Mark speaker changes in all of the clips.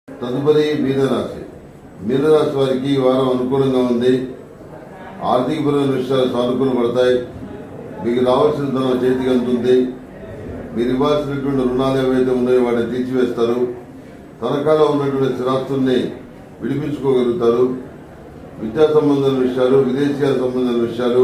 Speaker 1: తదుపరి మీనరాశి మీనరాశి వారికి ఈ వారం అనుకూలంగా ఉంది ఆర్థికపరమైన విషయాలు సానుకూల పడతాయి మీకు రావాల్సిన ధనం చేతికి అందుతుంది మీరు ఇవ్వాల్సినటువంటి రుణాలు ఏవైతే ఉన్నాయో వాటిని తీర్చివేస్తారు తనఖాలో ఉన్నటువంటి స్థిరాస్తుల్ని విడిపించుకోగలుగుతారు విద్యా సంబంధమైన విషయాలు విదేశీయాల సంబంధించిన విషయాలు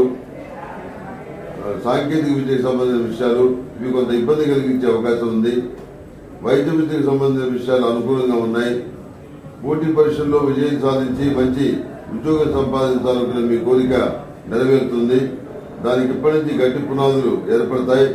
Speaker 1: ఆ, సాంకేతిక విద్యకు సంబంధించిన విషయాలు ఇవి కొంత ఇబ్బంది కలిగించే అవకాశం ఉంది వైద్య విద్యకు సంబంధించిన విషయాలు అనుకూలంగా ఉన్నాయి పోటీ పరీక్షల్లో విజయం సాధించి మంచి ఉద్యోగం సంపాదించాలనుకునే మీ కోరిక నెరవేరుతుంది దానికి ఇప్పటి నుంచి గట్టి పునాదులు ఏర్పడతాయి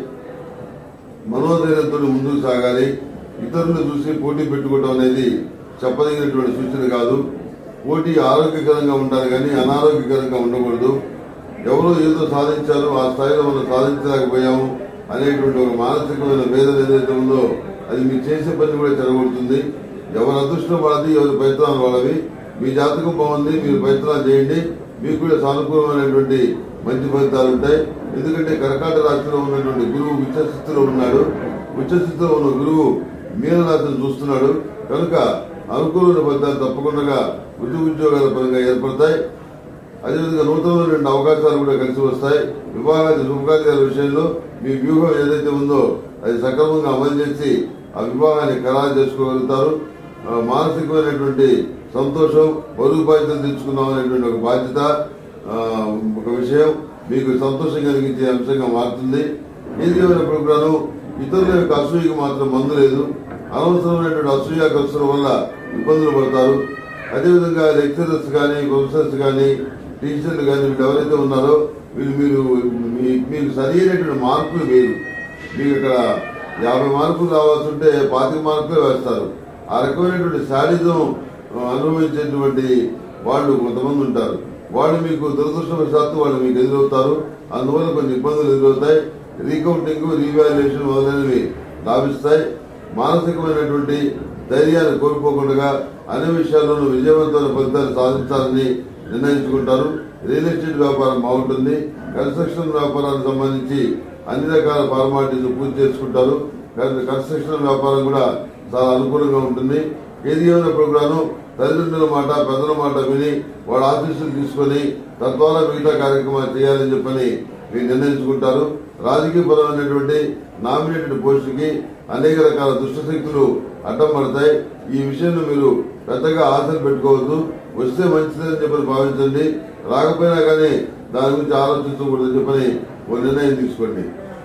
Speaker 1: మనోధైర్యంతో ముందుకు సాగాలి ఇతరులను చూసి పోటీ పెట్టుకోవడం అనేది చెప్పదగినటువంటి సూచన కాదు పోటీ ఆరోగ్యకరంగా ఉండాలి కానీ అనారోగ్యకరంగా ఉండకూడదు ఎవరో ఏదో సాధించారు ఆ స్థాయిలో మనం సాధించలేకపోయాము అనేటువంటి ఒక మానసికమైన వేదన ఏదైతే ఉందో అది మీరు చేసే పని కూడా చెడగొడుతుంది ఎవరి అదృష్టం వాళ్ళది ఎవరి ప్రయత్నాలు వాళ్ళవి మీ జాతకం బాగుంది మీరు ప్రయత్నాలు చేయండి మీకు కూడా సానుకూలమైనటువంటి మంచి ఫలితాలు ఉంటాయి ఎందుకంటే కర్కాట రాశిలో ఉన్నటువంటి గురువు ఉచ్చస్థితిలో ఉన్నాడు ఉచ్చస్థితిలో ఉన్న గురువు మీనరాశిని చూస్తున్నాడు కనుక అనుకూలమైన ఫలితాలు తప్పకుండా వృత్తి ఉద్యోగాల పరంగా ఏర్పడతాయి అదేవిధంగా నూతనమైనటువంటి అవకాశాలు కూడా కలిసి వస్తాయి వివాహాది శుభకార్యాల విషయంలో మీ వ్యూహం ఏదైతే ఉందో అది సక్రమంగా అమలు చేసి ఆ వివాహాన్ని ఖరారు చేసుకోగలుగుతారు ఆ, మానసికమైనటువంటి సంతోషం బరువు బాధ్యతలు తెచ్చుకున్నాం అనేటువంటి ఒక బాధ్యత ఆ, ఒక విషయం మీకు సంతోషం కలిగించే అంశంగా మారుతుంది ఏది ఏమైనప్పుడు కూడాను ఇతరుల యొక్క అసూయకు మాత్రం మందు లేదు అనవసరమైనటువంటి అసూయ ఖర్చుల వల్ల ఇబ్బందులు పడతారు అదేవిధంగా లెక్చరర్స్ కానీ ప్రొఫెసర్స్ కానీ టీచర్లు కానీ వీళ్ళు ఎవరైతే ఉన్నారో వీళ్ళు మీరు మీ- మీకు సరైనటువంటి మార్కులు వేరు మీకు ఇక్కడ యాభై మార్కులు రావాల్సి ఉంటే పాతిక మార్కులు వేస్తారు ఆ రకమైనటువంటి శాడిజం అనుభవించేటువంటి వాళ్ళు కొంతమంది ఉంటారు వాళ్ళు మీకు దురదృష్టవశాత్తు వాళ్ళు మీకు ఎదురవుతారు అందువల్ల కొన్ని ఇబ్బందులు ఎదురవుతాయి రీకౌంటింగ్ రీవాల్యుయేషన్ మొదలైనవి లాభిస్తాయి మానసికమైనటువంటి ధైర్యాన్ని కోల్పోకుండా అన్ని విషయాల్లోనూ విజయవంతమైన ఫలితాలు సాధించాలని నిర్ణయించుకుంటారు రియల్ ఎస్టేట్ వ్యాపారం బాగుంటుంది కన్స్ట్రక్షన్ వ్యాపారానికి సంబంధించి అన్ని రకాల ఫార్మాలిటీస్ పూర్తి చేసుకుంటారు కన్- కన్స్ట్రక్షన్ వ్యాపారం కూడా చాలా అనుకూలంగా ఉంటుంది ఏది ఏమైనప్పుడు కూడాను తల్లిదండ్రుల మాట పెద్దల మాట విని వాళ్ళ ఆశీస్సులు తీసుకొని తద్వారా మిగతా కార్యక్రమాలు చేయాలని చెప్పని మీరు నిర్ణయించుకుంటారు రాజకీయపరమైనటువంటి నామినేటెడ్ పోస్టుకి అనేక రకాల దుష్టశక్తులు అడ్డం పడతాయి ఈ విషయంలో మీరు పెద్దగా ఆశలు పెట్టుకోవద్దు వస్తే మంచిదని చెప్పని భావించండి రాకపోయినా కానీ దాని గురించి ఆలోచించకూడదని చెప్పని ఓ నిర్ణయం తీసుకోండి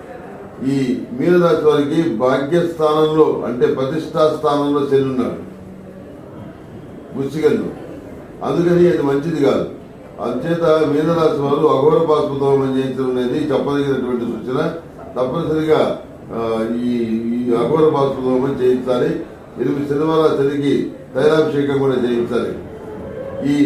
Speaker 1: ఈ మీనరాశి వారికి భాగ్య స్థానంలో అంటే ప్రతిష్టా స్థానంలో శని ఉన్నాడు వృశ్చికంలో అందుకని అది మంచిది కాదు అంచేత మీనరాశి వారు అఘోర బాస్పదోమం చేయించడం అనేది చెప్పదగినటువంటి సూచన తప్పనిసరిగా ఆ, ఈ ఈ అఘోర బాస్పదోమం చేయించాలి ఎనిమిది శనివారాల శనికి తైలాభిషేకం కూడా చేయించాలి ఈ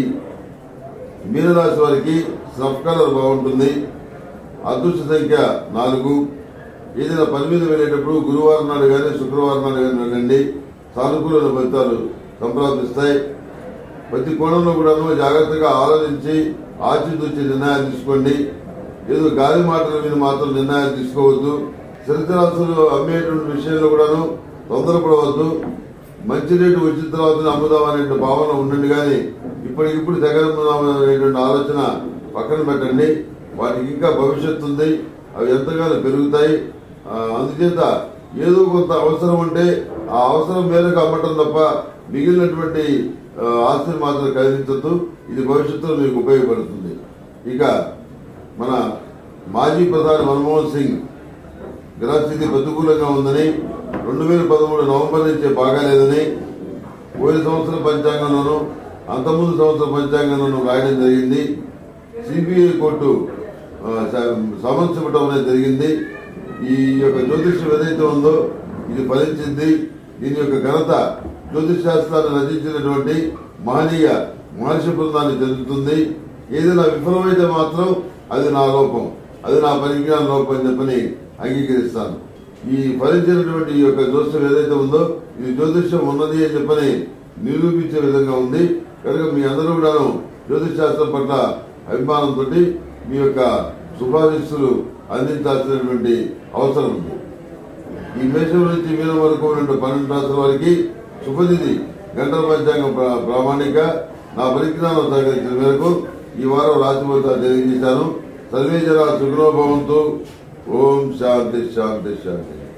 Speaker 1: మీనరాశి వారికి స్నఫ్ కలర్ బాగుంటుంది అదృష్ట సంఖ్య నాలుగు ఏదైనా పని మీద వెళ్ళేటప్పుడు గురువారం నాడు కానీ శుక్రవారం నాడు కానీ వెళ్ళండి సానుకూల ఫలితాలు సంప్రాప్తిస్తాయి ప్రతి కోణంలో కూడా జాగ్రత్తగా ఆలోచించి ఆచితూచి నిర్ణయాలు తీసుకోండి ఏదో గాలి మాటలు విని మాత్రం నిర్ణయాలు తీసుకోవద్దు స్థిరచరాస్తులు అమ్మేటువంటి విషయంలో కూడాను తొందరపడవద్దు మంచి రేటు వచ్చిన తర్వాత అమ్ముదాం అనే భావన ఉండండి కానీ ఇప్పటికిప్పుడు జగన్మదాం అనేటువంటి ఆలోచన పక్కన పెట్టండి వాటికి ఇంకా భవిష్యత్తు ఉంది అవి ఎంతగానో పెరుగుతాయి ఆ, అందుచేత ఏదో కొంత అవసరం ఉంటే ఆ అవసరం మేరకు అమ్మటం తప్ప మిగిలినటువంటి ఆ, ఆస్తిని మాత్రం ఖరీదించద్దు ఇది భవిష్యత్తులో మీకు ఉపయోగపడుతుంది ఇక మన మాజీ ప్రధాని మన్మోహన్ సింగ్ గ్రహస్థితి ప్రతికూలంగా ఉందని రెండు వేల పదమూడు నవంబర్ నుంచే బాగాలేదని పోయిన సంవత్సరం పంచాంగంలోనూ అంతకుముందు సంవత్సరం పంచాంగంలోనూ రాయడం జరిగింది సిబిఐ కోర్టు ఆ, స- సమన్స్ ఇవ్వడం అనేది జరిగింది ఈ యొక్క జ్యోతిష్యం ఏదైతే ఉందో ఇది ఫలించింది దీని యొక్క ఘనత జ్యోతిష్ శాస్త్రాన్ని రచించినటువంటి మహనీయ మహర్షి బృందాన్ని చెందుతుంది ఏదైనా విఫలమైతే మాత్రం అది నా లోపం అది నా పరిజ్ఞాన లోపం అని చెప్పని అంగీకరిస్తాను ఈ ఫలించినటువంటి ఈ యొక్క జ్యోతిష్యం ఏదైతే ఉందో ఇది జ్యోతిష్యం ఉన్నది అని చెప్పని నిరూపించే విధంగా ఉంది కనుక మీ అందరూ కూడాను జ్యోతిష్ శాస్త్రం పట్ల అభిమానంతో మీ యొక్క శుభాశిస్సులు అందించాల్సినటువంటి అవసరం ఉంది ఈ మేషం నుంచి మీనం వరకు ఉన్న పన్నెండు రాష్ట్రాల వారికి శుభనిధి గంటల పంచాంగం ప్రా- ప్రామాణిక నా పరిజ్ఞానం సహకరించిన మేరకు ఈ వారం రాశి ఫలితాలు తెలియజేశాను సర్వే జన సుఖనోభవంతో ఓం శాంతి శాంతి శాంతి